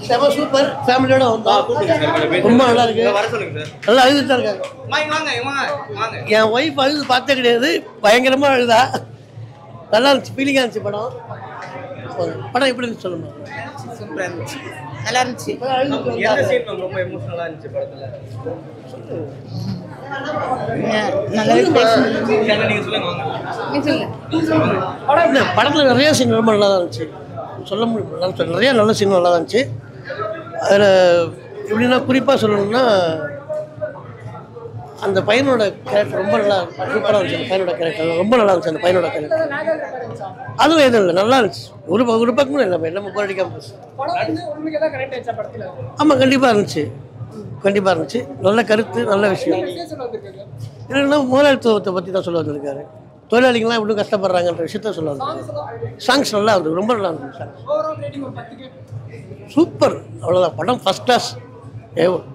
செம சூப்பர் ஃபேமிலியோட வந்தோம் ரொம்ப நல்லா இருக்கு வர சொல்லுங்க சார் நல்லா அழுதுட்டு தான் இருக்காங்க வாங்க வாங்க வாங்க வாங்க என் ஒய்ஃப் அழுது பார்த்தே கிடையாது பயங்கரமா அழுதா நல்லா இருந்துச்சு ஃபீலிங்காக இருந்துச்சு படம் படம் எப்படி இருந்துச்சு சொல்லுங்க சூப்பராக இருந்துச்சு நல்லா இருந்துச்சு இப்பதான் அழுதுட்டு எந்த வந்தாங்க. சீன் மேம் ரொம்ப எமோஷனலா இருந்துச்சு படத்துல நல்லாவே பேசுனீங்க என்ன நீங்க சொல்லுங்க வாங்க படம் இல்லை படத்தில் நிறைய சீன் ரொம்ப நல்லா தான் இருந்துச்சு சொல்ல முடியும் நல்லா சொல்ல- நிறைய நல்ல சீன் நல்லா தான் இருந்துச்சு அதில் எப்படின்னா குறிப்பாக சொல்லணும்னா அந்த பையனோட கேரக்டர் ரொம்ப நல்லா சூப்பராக இருந்துச்சு அந்த பையனோட கேரக்டர் ரொம்ப நல்லா இருந்துச்சு அந்த பையனோட கேரக்டர் அதுவும் எதுவும் இல்லை நல்லா இருந்துச்சு ஒரு ப- ஒரு பக்கமும் இல்லை நம்ம போர் அடிக்காம போச்சு ஆமாம் கண்டிப்பாக இருந்துச்சு கண்டிப்பாக இருந்துச்சு நல்ல கருத்து நல்ல விஷயம் என்னன்னா முதலாளித்துவத்தை பற்றி தான் சொல்ல வந்திருக்காரு தொழிலாளிகள்லாம் இவ்வளோ கஷ்டப்படுறாங்கன்ற விஷயத்த சொல்ல வந்திருக்காரு சாங்ஸ் நல்லா இருந்தது ரொம்ப நல்லா இருந்தது சாங்ஸ் சூப்பர் அவ்வளோதான் படம் ஃபஸ்ட் கிளாஸ் ஏ